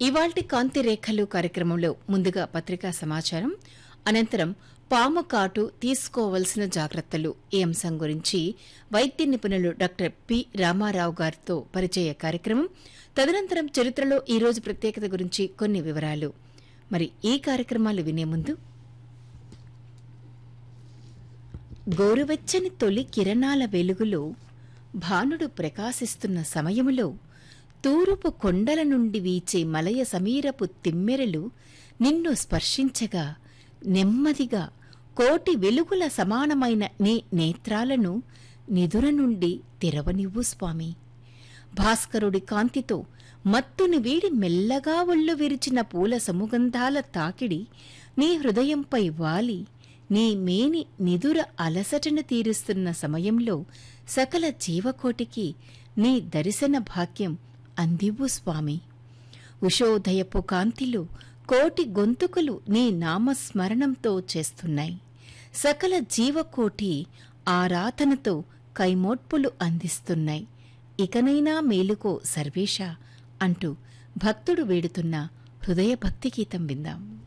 ఇవాల్టి కాంతి రేఖలు కార్యక్రమంలో ముందుగా పత్రికా సమాచారం అనంతరం పాము కాటు తీసుకోవలసిన జాగ్రత్తలు ఈ అంశం గురించి వైద్య నిపుణులు డాక్టర్ పి రామారావు గారితో పరిచయ కార్యక్రమం తదనంతరం చరిత్రలో ఈ రోజు ప్రత్యేకత గురించి కొన్ని వివరాలు మరి ఈ కార్యక్రమాలు వినే ముందు గోరువెచ్చని తొలి కిరణాల వెలుగులో భానుడు ప్రకాశిస్తున్న సమయములో తూరుపు కొండల నుండి వీచే మలయ సమీరపు తిమ్మెరలు నిన్ను స్పర్శించగా నెమ్మదిగా కోటి వెలుగుల సమానమైన నీ నేత్రాలను నిదుర నుండి తెరవనివ్వు స్వామి భాస్కరుడి కాంతితో మత్తుని వీడి మెల్లగా ఒళ్ళు విరిచిన పూల సముగంధాల తాకిడి నీ హృదయంపై వాలి నీ మేని నిదుర అలసటను తీరుస్తున్న సమయంలో సకల జీవకోటికి నీ దర్శన భాగ్యం అందివ్వు స్వామి ఉషోదయపు కాంతిలో కోటి గొంతుకులు నీ నామస్మరణంతో చేస్తున్నాయి సకల జీవకోటి ఆరాధనతో కైమోట్పులు అందిస్తున్నాయి ఇకనైనా మేలుకో సర్వేశ అంటూ భక్తుడు వేడుతున్న హృదయ భక్తి గీతం విందాం